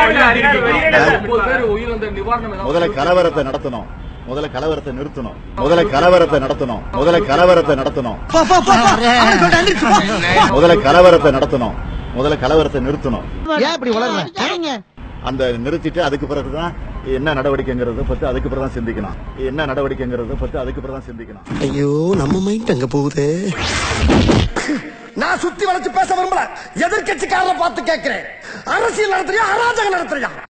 முப்பது பேர் உயிரிழந்த நிவாரணம் ஏதாவது முதல்ல கலவரத்தை நடத்தணும் முதல்ல கலவரத்தை நிறுத்தணும் முதல்ல கலவரத்தை நடத்தணும் முதல்ல கலவரத்தை நடத்தணும் முதல்ல கலவரத்தை நடத்தணும் முதல்ல கலவரத்தை நிறுத்தணும் ஏன் இப்படி வளர்ற அந்த நிறுத்திட்டு அதுக்கு பிறகுதான் என்ன நடவடிக்கைங்கிறத பத்தி அதுக்கு பிறகு தான் சிந்திக்கணும் என்ன நடவடிக்கைங்கிறத பத்தி அதுக்கு பிறகு தான் சிந்திக்கணும் ஐயோ நம்ம மைண்ட் அங்க போகுதே நான் சுத்தி வளைச்சு பேச விரும்பல எதிர்கட்சிக்காரரை பார்த்து கேட்கிறேன் அரசியல் நடத்துறியா அராஜகம் நடத்துறியா